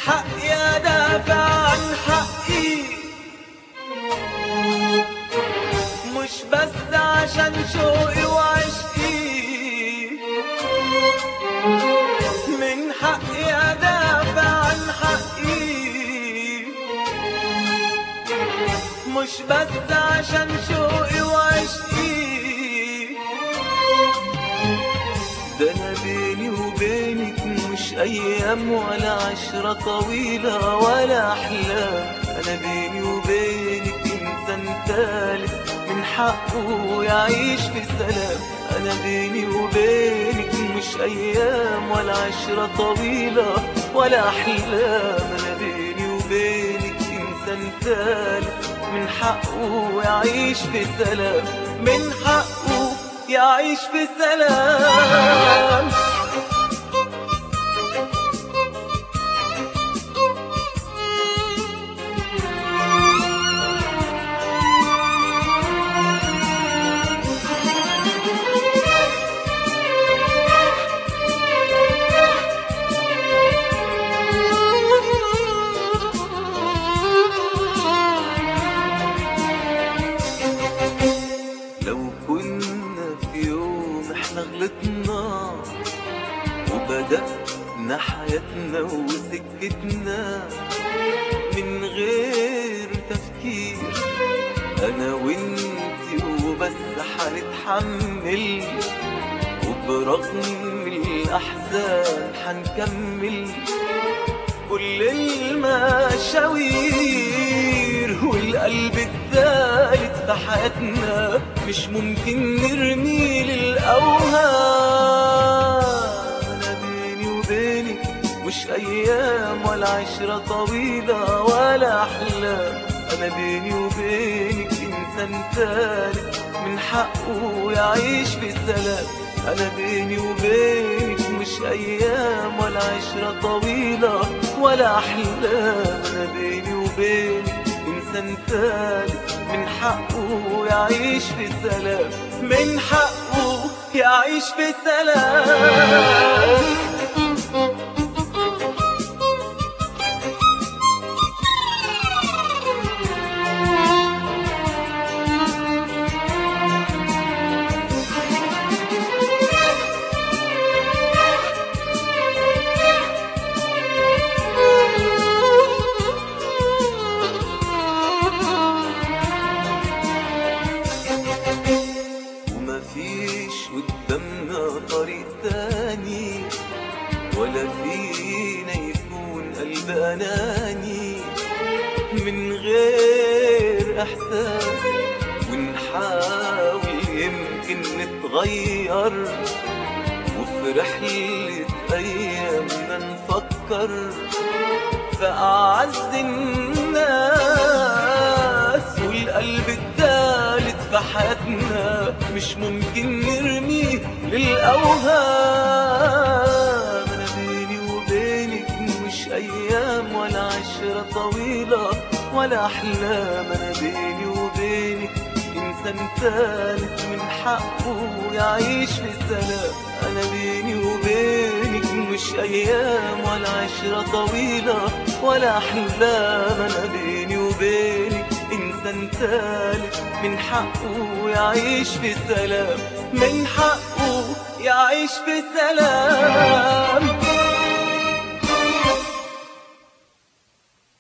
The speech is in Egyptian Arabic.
حقي ادافع عن حقي مش بس عشان شوقي وعشقي من حقي ادافع عن حقي مش بس عشان شوقي وعشقي ده انا بيني وبينك مش ايام ولا عشرة طويلة ولا احلام انا بيني وبينك انسان ثالث من حقه يعيش في سلام انا بيني وبينك مش ايام ولا عشرة طويلة ولا احلام انا بيني وبينك انسان ثالث من حقه يعيش في سلام من حقه يعيش في سلام لو كنا في يوم احنا غلطنا وبدأنا حياتنا وسكتنا من غير تفكير انا وانتي وبس حنتحمل وبرغم الاحزان حنكمل كل المشاوير والقلب الثالث في حياتنا مش ممكن نرميه للأوهام أنا بيني وبينك مش أيام ولا عشرة طويلة ولا أحلام أنا بيني وبينك إنسان ثالث من حقه يعيش في سلام أنا بيني وبينك مش أيام ولا عشرة طويلة ولا أحلام أنا بيني وبينك إنسان ثالث من حقه يعيش في سلام من حقه يعيش في سلام ومفيش قدامنا طريق تاني ولا فينا يكون قلب أناني من غير إحساس ونحاول يمكن نتغير وفي رحلة أيامنا نفكر فأعز الناس والقلب الثالث في حياتنا مش ممكن نرميه للأوهام أنا بيني وبينك مش أيام ولا عشرة طويلة ولا أحلام أنا بيني وبينك إنسان ثالث من حقه يعيش في سلام أنا بيني وبينك مش أيام ولا عشرة طويلة ولا أحلام أنا بيني وبينك إنسان ثالث من حقه يعيش في سلام من حقه يعيش في سلام